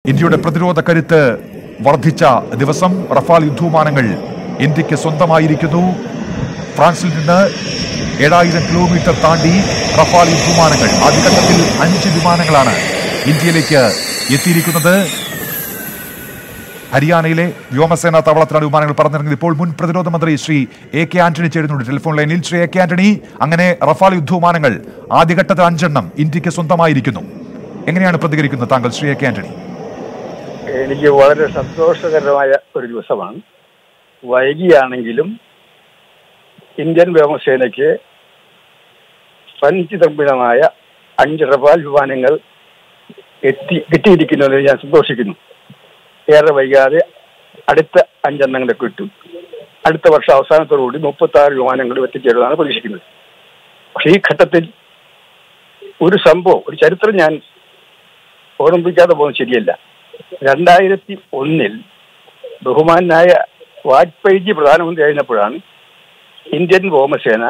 ഇന്ത്യയുടെ പ്രതിരോധ കരുത്ത് വർദ്ധിച്ച ദിവസം റഫാൽ യുദ്ധവിമാനങ്ങൾ ഇന്ത്യക്ക് സ്വന്തമായിരിക്കുന്നു ഫ്രാൻസിൽ നിന്ന് ഏഴായിരം കിലോമീറ്റർ താണ്ടി റഫാൽ യുദ്ധവിമാനങ്ങൾ ആദ്യഘട്ടത്തിൽ അഞ്ച് വിമാനങ്ങളാണ് ഇന്ത്യയിലേക്ക് എത്തിയിരിക്കുന്നത് ഹരിയാനയിലെ വ്യോമസേനാ താവളത്തിലാണ് വിമാനങ്ങൾ പറന്നിറങ്ങിയത് ഇപ്പോൾ മുൻ പ്രതിരോധ മന്ത്രി ശ്രീ എ കെ ആന്റണി ചേരുന്നുണ്ട് ടെലിഫോൺ ലൈനിൽ ശ്രീ എ കെ ആന്റണി അങ്ങനെ റഫാൽ യുദ്ധവിമാനങ്ങൾ ആദ്യഘട്ടത്തിൽ അഞ്ചെണ്ണം ഇന്ത്യക്ക് സ്വന്തമായിരിക്കുന്നു എങ്ങനെയാണ് പ്രതികരിക്കുന്നത് താങ്കൾ ശ്രീ എ കെ ആന്റണി എനിക്ക് വളരെ സന്തോഷകരമായ ഒരു ദിവസമാണ് വൈകിയാണെങ്കിലും ഇന്ത്യൻ വ്യോമസേനയ്ക്ക് ഫ്രഞ്ച് നിർമ്മിതമായ അഞ്ച് റഫാൽ വിമാനങ്ങൾ എത്തി കിട്ടിയിരിക്കുന്നതിൽ ഞാൻ സന്തോഷിക്കുന്നു ഏറെ വൈകാതെ അടുത്ത അഞ്ചെണ്ണങ്ങളെ കിട്ടും അടുത്ത വർഷം അവസാനത്തോടുകൂടി മുപ്പത്തി ആറ് വിമാനങ്ങളും എത്തിച്ചേരുമെന്നാണ് പ്രതീക്ഷിക്കുന്നത് പക്ഷേ ഈ ഘട്ടത്തിൽ ഒരു സംഭവം ഒരു ചരിത്രം ഞാൻ ഓർമ്മിപ്പിക്കാതെ പോകുന്നത് ശരിയല്ല രണ്ടായിരത്തി ഒന്നിൽ ബഹുമാനായ വാജ്പേയിജി പ്രധാനമന്ത്രി ആയിരുന്നപ്പോഴാണ് ഇന്ത്യൻ വ്യോമസേന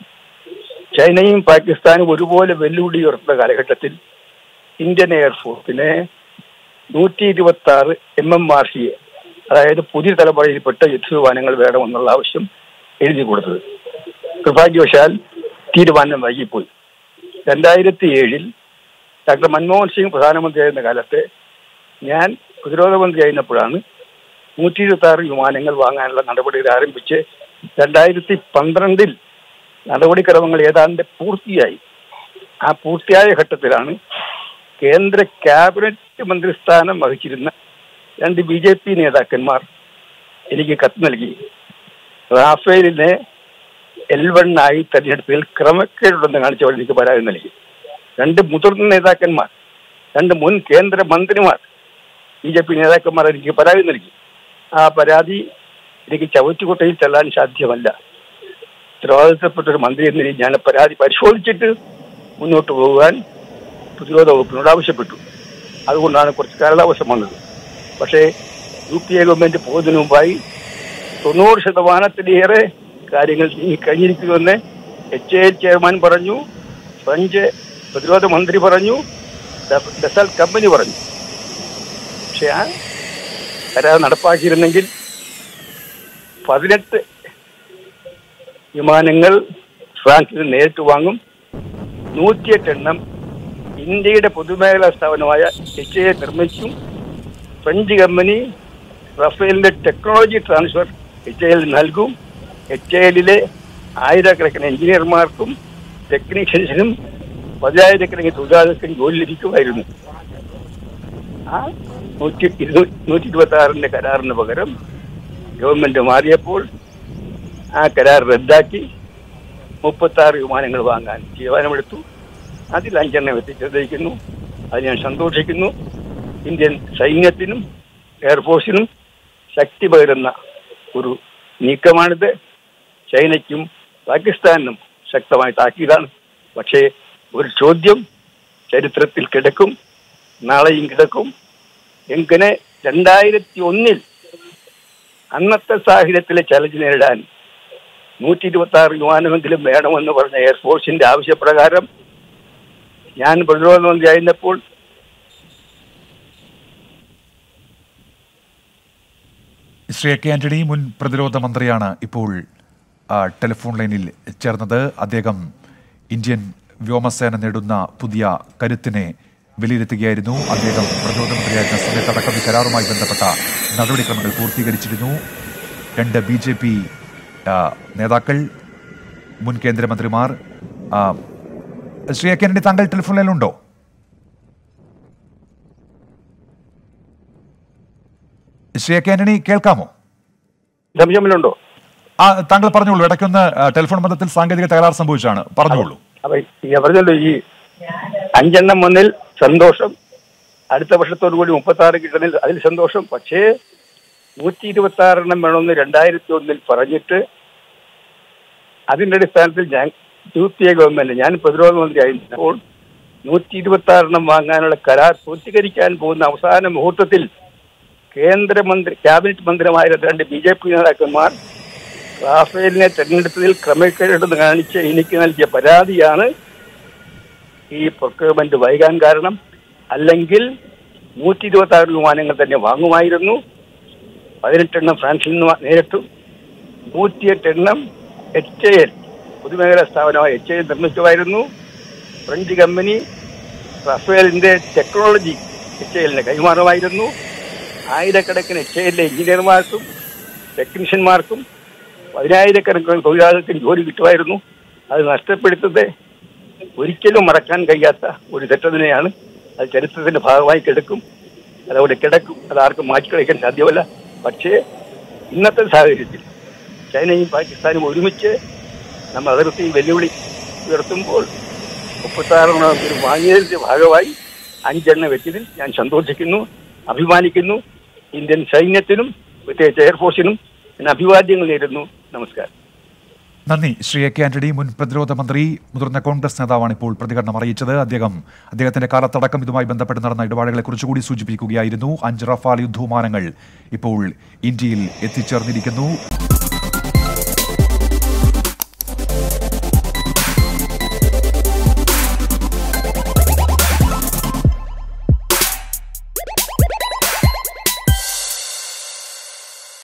ചൈനയും പാകിസ്ഥാനും ഒരുപോലെ വെല്ലുവിളി ഉയർത്തുന്ന കാലഘട്ടത്തിൽ ഇന്ത്യൻ എയർഫോഴ്സിനെ നൂറ്റി ഇരുപത്തി ആറ് എം എം ആർ സി അതായത് പുതിയ തലമുറയിൽപ്പെട്ട യുദ്ധവിമാനങ്ങൾ വേണമെന്നുള്ള ആവശ്യം എഴുതി കൊടുത്തത് നിർഭാഗ്യവശാൽ തീരുമാനം വൈകിപ്പോയി രണ്ടായിരത്തി ഏഴിൽ ഡോക്ടർ മൻമോഹൻ സിംഗ് പ്രധാനമന്ത്രിയായിരുന്ന കാലത്ത് ഞാൻ പ്രതിരോധ മന്ത്രി ആയിരുന്നപ്പോഴാണ് നൂറ്റി ഇരുപത്തി ആറ് വിമാനങ്ങൾ വാങ്ങാനുള്ള നടപടികൾ ആരംഭിച്ച് രണ്ടായിരത്തി പന്ത്രണ്ടിൽ നടപടിക്രമങ്ങൾ ഏതാണ്ട് പൂർത്തിയായി ആ പൂർത്തിയായ ഘട്ടത്തിലാണ് കേന്ദ്ര ക്യാബിനറ്റ് മന്ത്രിസ്ഥാനം വഹിച്ചിരുന്ന രണ്ട് ബി ജെ പി നേതാക്കന്മാർ എനിക്ക് കത്ത് നൽകി റാഫേലിനെ എൽ വൺ ആയി തെരഞ്ഞെടുപ്പിൽ ക്രമക്കേടുണ്ടെന്ന് കാണിച്ചവർ എനിക്ക് പരാതി നൽകി രണ്ട് മുതിർന്ന നേതാക്കന്മാർ രണ്ട് മുൻ കേന്ദ്ര മന്ത്രിമാർ ബി ജെ പി നേതാക്കന്മാർ എനിക്ക് പരാതി നൽകി ആ പരാതി എനിക്ക് ചവറ്റുകുട്ടയിൽ ചെല്ലാൻ സാധ്യമല്ല ഉത്തരവാദിത്തപ്പെട്ട ഒരു മന്ത്രി എന്ന രീതിയിൽ ഞാൻ പരാതി പരിശോധിച്ചിട്ട് മുന്നോട്ട് പോകാൻ പ്രതിരോധ വകുപ്പിനോട് ആവശ്യപ്പെട്ടു അതുകൊണ്ടാണ് കുറച്ച് കാലതാമസം വന്നത് പക്ഷേ യു പി എ ഗവൺമെന്റ് പോകുന്നതിന് മുമ്പായി തൊണ്ണൂറ് ശതമാനത്തിലേറെ കാര്യങ്ങൾ നീങ്ങിക്കഴിഞ്ഞിരിക്കുമെന്ന് എച്ച് എ ചെയർമാൻ പറഞ്ഞു ഫ്രഞ്ച് പ്രതിരോധ മന്ത്രി പറഞ്ഞു ഡസ- ഡസൽ കമ്പനി പറഞ്ഞു പക്ഷേ ആ കരാർ നടപ്പാക്കിയിരുന്നെങ്കിൽ പതിനെട്ട് വിമാനങ്ങൾ ഫ്രാൻസിൽ നിന്ന് നേരിട്ട് വാങ്ങും നൂറ്റിയെട്ട് എണ്ണം ഇന്ത്യയുടെ പൊതുമേഖലാ സ്ഥാപനമായ എച്ച് എ നിർമ്മിക്കും ഫ്രഞ്ച് കമ്പനി റഫേലിന്റെ ടെക്നോളജി ട്രാൻസ്ഫർ എച്ച് എയിൽ നൽകും എച്ച് എയിലെ ആയിരക്കണക്കിന് എഞ്ചിനീയർമാർക്കും ടെക്നീഷ്യൻസിനും പതിനായിരക്കണക്കിന് തൊഴിലാളികൾക്കും ജോലി ലഭിക്കുമായിരുന്നു ആ നൂറ്റി ഇരുന്നൂ- നൂറ്റി ഇരുപത്തി ആറിന്റെ കരാറിന് പകരം ഗവൺമെന്റ് മാറിയപ്പോൾ ആ കരാർ റദ്ദാക്കി മുപ്പത്തി ആറ് വിമാനങ്ങൾ വാങ്ങാൻ തീരുമാനമെടുത്തു അതിൽ അഞ്ചെണ്ണം എത്തിച്ചേർന്നിരിക്കുന്നു അത് ഞാൻ സന്തോഷിക്കുന്നു ഇന്ത്യൻ സൈന്യത്തിനും എയർഫോഴ്സിനും ശക്തി പകരുന്ന ഒരു നീക്കമാണിത് ചൈനയ്ക്കും പാകിസ്ഥാനിനും ശക്തമായി താക്കീതാണ് പക്ഷേ ഒരു ചോദ്യം ചരിത്രത്തിൽ കിടക്കും നാളെയും കിടക്കും എങ്ങനെ രണ്ടായിരത്തി ഒന്നിൽ അന്നത്തെ സാഹചര്യത്തിലെ ചലഞ്ച് നേരിടാൻ നൂറ്റി ഇരുപത്തി ആറ് വിമാനമെങ്കിലും വേണമെന്ന് പറഞ്ഞ എയർഫോഴ്സിന്റെ ആവശ്യപ്രകാരം ഞാൻ പ്രതിരോധ മന്ത്രി ആയിരുന്നപ്പോൾ ശ്രീ എ കെ ആന്റണി മുൻ പ്രതിരോധ മന്ത്രിയാണ് ഇപ്പോൾ ആ, ടെലിഫോൺ ലൈനിൽ ചേർന്നത് അദ്ദേഹം ഇന്ത്യൻ വ്യോമസേന നേടുന്ന പുതിയ കരുത്തിനെ വിലയിരുത്തുകയായിരുന്നു അദ്ദേഹം പ്രതിരോധ മന്ത്രിയായിരുന്ന സമയത്തടക്കം ഈ കരാറുമായി ബന്ധപ്പെട്ട നടപടിക്രമങ്ങൾ പൂർത്തീകരിച്ചിരുന്നു രണ്ട് ബി ജെ പി നേതാക്കൾ മുൻ കേന്ദ്രമന്ത്രിമാർ ആ, ശ്രീ എ കെ ആന്റണി താങ്കൾ ടെലിഫോൺ ലൈനിലുണ്ടോ ശ്രീ എ കെ ആന്റണി കേൾക്കാമോ സംശയമില്ലുണ്ടോ ആ താങ്കൾ പറഞ്ഞോളൂ ഇടയ്ക്കൊന്ന് ആ, ടെലിഫോൺ ബന്ധത്തിൽ സാങ്കേതിക തകരാർ സംഭവിച്ചാണ് പറഞ്ഞോളൂ അപ്പൊ ഞാൻ പറഞ്ഞല്ലോ ഈ അഞ്ചെണ്ണം വന്നിൽ സന്തോഷം അടുത്ത വർഷത്തോടു കൂടി മുപ്പത്തി ആറ് കിട്ടുന്നതിൽ അതിൽ സന്തോഷം പക്ഷേ നൂറ്റി ഇരുപത്തി ആറെണ്ണം വേണമെന്ന് രണ്ടായിരത്തി ഒന്നിൽ പറഞ്ഞിട്ട് അതിന്റെ അടിസ്ഥാനത്തിൽ ഞാൻ യു പി എ ഗവൺമെന്റ് ഞാൻ പ്രതിരോധ മന്ത്രി ആയിരുന്നപ്പോൾ നൂറ്റി ഇരുപത്തി ആറെണ്ണം വാങ്ങാനുള്ള കരാർ പൂർത്തീകരിക്കാൻ പോകുന്ന അവസാന മുഹൂർത്തത്തിൽ കേന്ദ്രമന്ത്രി ക്യാബിനറ്റ് മന്ത്രിമാരായ രണ്ട് ബി ജെ പി നേതാക്കന്മാർ റാഫേലിനെ തെരഞ്ഞെടുത്തതിൽ ക്രമക്കേടെന്ന് കാണിച്ച് എനിക്ക് നൽകിയ പരാതിയാണ് ഈ പ്രൊക്യൂർമെന്റ് വൈകാൻ കാരണം അല്ലെങ്കിൽ നൂറ്റി ഇരുപത്തി ആറ് വിമാനങ്ങൾ തന്നെ വാങ്ങുമായിരുന്നു പതിനെട്ടെണ്ണം ഫ്രാൻസിൽ നിന്ന് വാ- നേരിട്ടു നൂറ്റിയെട്ട് എണ്ണം എച്ച് എൽ പൊതുമേഖലാ സ്ഥാപനമായ എച്ച് എൽ നിർമ്മിക്കുമായിരുന്നു ഫ്രഞ്ച് കമ്പനി റഫേലിന്റെ ടെക്നോളജി എച്ച് എല്ലിന് കൈമാറുമായിരുന്നു ആയിരക്കണക്കിന് എച്ച് എല്ലിലെ എഞ്ചിനീയർമാർക്കും ടെക്നീഷ്യന്മാർക്കും പതിനായിരക്കണക്കിന് തൊഴിലാളികൾക്ക് ജോലി കിട്ടുമായിരുന്നു അത് നഷ്ടപ്പെടുത്തത് ഒരിക്കലും മറക്കാൻ കഴിയാത്ത ഒരു തെറ്റതിനെയാണ് അത് ചരിത്രത്തിന്റെ ഭാഗമായി കിടക്കും അതവിടെ കിടക്കും അത് ആർക്കും മാറ്റിക്കളയ്ക്കാൻ സാധ്യമല്ല പക്ഷേ ഇന്നത്തെ സാഹചര്യത്തിൽ ചൈനയും പാകിസ്ഥാനും ഒരുമിച്ച് നമ്മൾ അതിർത്തി വെല്ലുവിളി ഉയർത്തുമ്പോൾ മുപ്പത്താറെണ്ണം ഒരു വാങ്ങിയതിന്റെ ഭാഗമായി അഞ്ചെണ്ണം വെച്ചതിൽ ഞാൻ സന്തോഷിക്കുന്നു അഭിമാനിക്കുന്നു ഇന്ത്യൻ സൈന്യത്തിനും പ്രത്യേകിച്ച് എയർഫോഴ്സിനും ഞാൻ അഭിവാദ്യങ്ങൾ നേരുന്നു നമസ്കാരം നന്ദി ശ്രീ എ കെ ആന്റണി മുൻ പ്രതിരോധ മന്ത്രി മുതിർന്ന കോൺഗ്രസ് നേതാവാണ് ഇപ്പോൾ പ്രതികരണം അറിയിച്ചത് അദ്ദേഹം അദ്ദേഹത്തിന്റെ കാലത്തടക്കം ഇതുമായി ബന്ധപ്പെട്ട് നടന്ന ഇടപാടുകളെ കുറിച്ചുകൂടി സൂചിപ്പിക്കുകയായിരുന്നു അഞ്ച് റഫാൽ യുദ്ധവിമാനങ്ങൾ ഇപ്പോൾ ഇന്ത്യയിൽ എത്തിച്ചേർന്നിരിക്കുന്നു